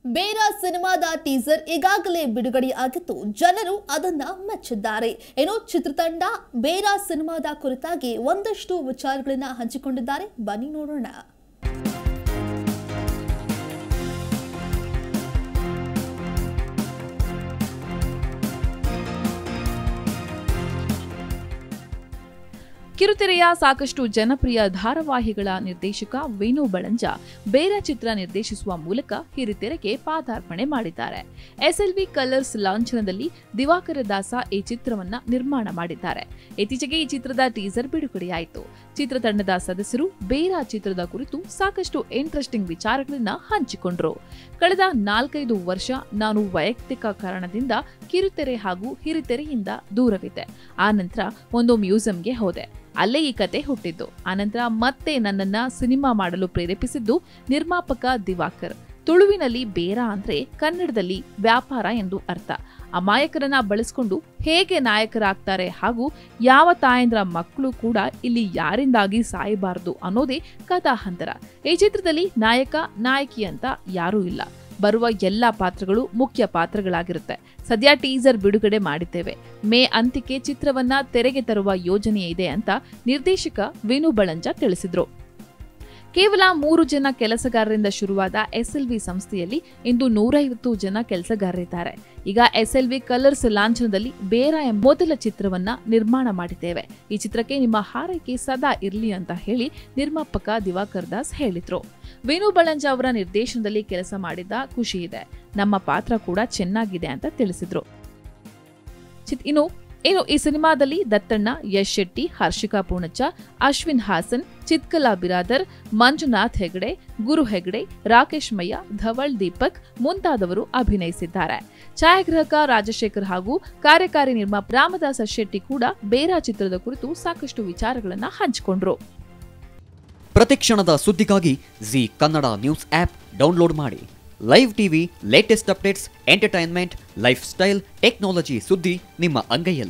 ಬೇರ ಸಿನಿಮಾದ ಟೀಸರ್ ಈಗಾಗಲೇ ಬಿಡುಗಡೆ ಆಗಿದ್ದು ಜನರು ಅದನ್ನ ಮೆಚ್ಚಿದ್ದಾರೆ ಏನೋ ಚಿತ್ರತಂಡ ಬೇರ ಸಿನಿಮಾದ ಕುರಿತಾಗಿ ಒಂದಷ್ಟು ವಿಚಾರಗಳನ್ನ ಹಂಚಿಕೊಂಡಿದ್ದಾರೆ ಬನ್ನಿ ನೋಡೋಣ ಕಿರುತೆರೆಯ ಸಾಕಷ್ಟು ಜನಪ್ರಿಯ ಧಾರಾವಾಹಿಗಳ ನಿರ್ದೇಶಕ ವೇಣು ಬಳಂಜ ಬೇರ ಚಿತ್ರ ನಿರ್ದೇಶಿಸುವ ಮೂಲಕ ಹಿರಿತೆರೆಗೆ ಪಾದಾರ್ಪಣೆ ಮಾಡಿದ್ದಾರೆ ಎಸ್ಎಲ್ವಿ ಕಲರ್ಸ್ ಲಾಂಛನದಲ್ಲಿ ದಿವಾಕರ ದಾಸ ಈ ಚಿತ್ರವನ್ನ ನಿರ್ಮಾಣ ಮಾಡಿದ್ದಾರೆ ಇತ್ತೀಚೆಗೆ ಈ ಚಿತ್ರದ ಟೀಸರ್ ಬಿಡುಗಡೆಯಾಯಿತು ಚಿತ್ರತಂಡದ ಸದಸ್ಯರು ಬೇರ ಚಿತ್ರದ ಕುರಿತು ಸಾಕಷ್ಟು ಇಂಟ್ರೆಸ್ಟಿಂಗ್ ವಿಚಾರಗಳನ್ನ ಹಂಚಿಕೊಂಡ್ರು ಕಳೆದ ನಾಲ್ಕೈದು ವರ್ಷ ನಾನು ವೈಯಕ್ತಿಕ ಕಾರಣದಿಂದ ಕಿರುತೆರೆ ಹಾಗೂ ಹಿರಿತೆರೆಯಿಂದ ದೂರವಿದ್ದೆ ಆ ನಂತರ ಒಂದು ಮ್ಯೂಸಿಯಂಗೆ ಹೋದೆ ಅಲ್ಲೇ ಈ ಕತೆ ಹುಟ್ಟಿದ್ದು ಆನಂತರ ಮತ್ತೆ ನನ್ನನ್ನ ಸಿನಿಮಾ ಮಾಡಲು ಪ್ರೇರೇಪಿಸಿದ್ದು ನಿರ್ಮಾಪಕ ದಿವಾಕರ್ ತುಳುವಿನಲ್ಲಿ ಬೇರ ಅಂದ್ರೆ ಕನ್ನಡದಲ್ಲಿ ವ್ಯಾಪಾರ ಎಂದು ಅರ್ಥ ಅಮಾಯಕರನ್ನ ಬಳಸಿಕೊಂಡು ಹೇಗೆ ನಾಯಕರಾಗ್ತಾರೆ ಹಾಗೂ ಯಾವ ತಾಯಂದ್ರ ಮಕ್ಕಳು ಕೂಡ ಇಲ್ಲಿ ಯಾರಿಂದಾಗಿ ಸಾಯಬಾರದು ಅನ್ನೋದೇ ಕಥಾಹಂತರ ಈ ಚಿತ್ರದಲ್ಲಿ ನಾಯಕ ನಾಯಕಿ ಅಂತ ಯಾರೂ ಇಲ್ಲ ಬರುವ ಎಲ್ಲ ಪಾತ್ರಗಳು ಮುಖ್ಯ ಪಾತ್ರಗಳಾಗಿರುತ್ತೆ ಸದ್ಯ ಟೀಸರ್ ಬಿಡುಗಡೆ ಮಾಡಿದ್ದೇವೆ ಮೇ ಅಂತ್ಯಕ್ಕೆ ಚಿತ್ರವನ್ನ ತೆರೆಗೆ ತರುವ ಯೋಜನೆ ಇದೆ ಅಂತ ನಿರ್ದೇಶಕ ವೇಣು ಬಳಂಜ ತಿಳಿಸಿದ್ರು ಕೇವಲ ಮೂರು ಜನ ಕೆಲಸಗಾರರಿಂದ ಶುರುವಾದ ಎಸ್ಎಲ್ವಿ ಸಂಸ್ಥೆಯಲ್ಲಿ ಇಂದು ನೂರೈವತ್ತು ಜನ ಕೆಲಸಗಾರರಿದ್ದಾರೆ ಈಗ ಎಸ್ಎಲ್ವಿ ಕಲರ್ಸ್ ಲಾಂಛನದಲ್ಲಿ ಬೇರ ಎಂಬ ಮೊದಲ ಚಿತ್ರವನ್ನ ನಿರ್ಮಾಣ ಮಾಡಿದ್ದೇವೆ ಈ ಚಿತ್ರಕ್ಕೆ ನಿಮ್ಮ ಹಾರೈಕೆ ಸದಾ ಇರಲಿ ಅಂತ ಹೇಳಿ ನಿರ್ಮಾಪಕ ದಿವಾಕರ್ ದಾಸ್ ಹೇಳಿದ್ರು ವೇಣು ಬಳಂಜ ಅವರ ನಿರ್ದೇಶನದಲ್ಲಿ ಕೆಲಸ ಮಾಡಿದ್ದ ಖುಷಿ ಇದೆ ನಮ್ಮ ಪಾತ್ರ ಕೂಡ ಚೆನ್ನಾಗಿದೆ ಅಂತ ತಿಳಿಸಿದ್ರು ಚಿತ್- ಇನ್ನು ಇನ್ನು ಈ ಸಿನಿಮಾದಲ್ಲಿ ದತ್ತಣ್ಣ ಯಶ್ ಶೆಟ್ಟಿ ಹರ್ಷಿಕಾ ಪೂಣಚ್ಚ ಅಶ್ವಿನ್ ಹಾಸನ್ ಚಿತ್ಕಲಾ ಬಿರಾದರ್ ಮಂಜುನಾಥ್ ಹೆಗಡೆ ಗುರು ಹೆಗಡೆ ರಾಕೇಶ್ ಮಯ್ಯ ಧವಳ್ ದೀಪಕ್ ಮುಂತಾದವರು ಅಭಿನಯಿಸಿದ್ದಾರೆ ಛಾಯಾಗ್ರಾಹಕ ರಾಜಶೇಖರ್ ಹಾಗೂ ಕಾರ್ಯಕಾರಿ ನಿರ್ಮಾಪ ರಾಮದಾಸ ಶೆಟ್ಟಿ ಕೂಡ ಬೇರ ಚಿತ್ರದ ಕುರಿತು ಸಾಕಷ್ಟು ವಿಚಾರಗಳನ್ನ ಹಂಚಿಕೊಂಡ್ರು ಪ್ರತಿಕ್ಷಣದ ಸುದ್ದಿಗಾಗಿ Zee Kannada news app download ಮಾಡಿ live TV latest updates entertainment life style technology ಸುದ್ದಿ ನಿಮ್ಮ ಅಂಗೈಯಲ್ಲಿ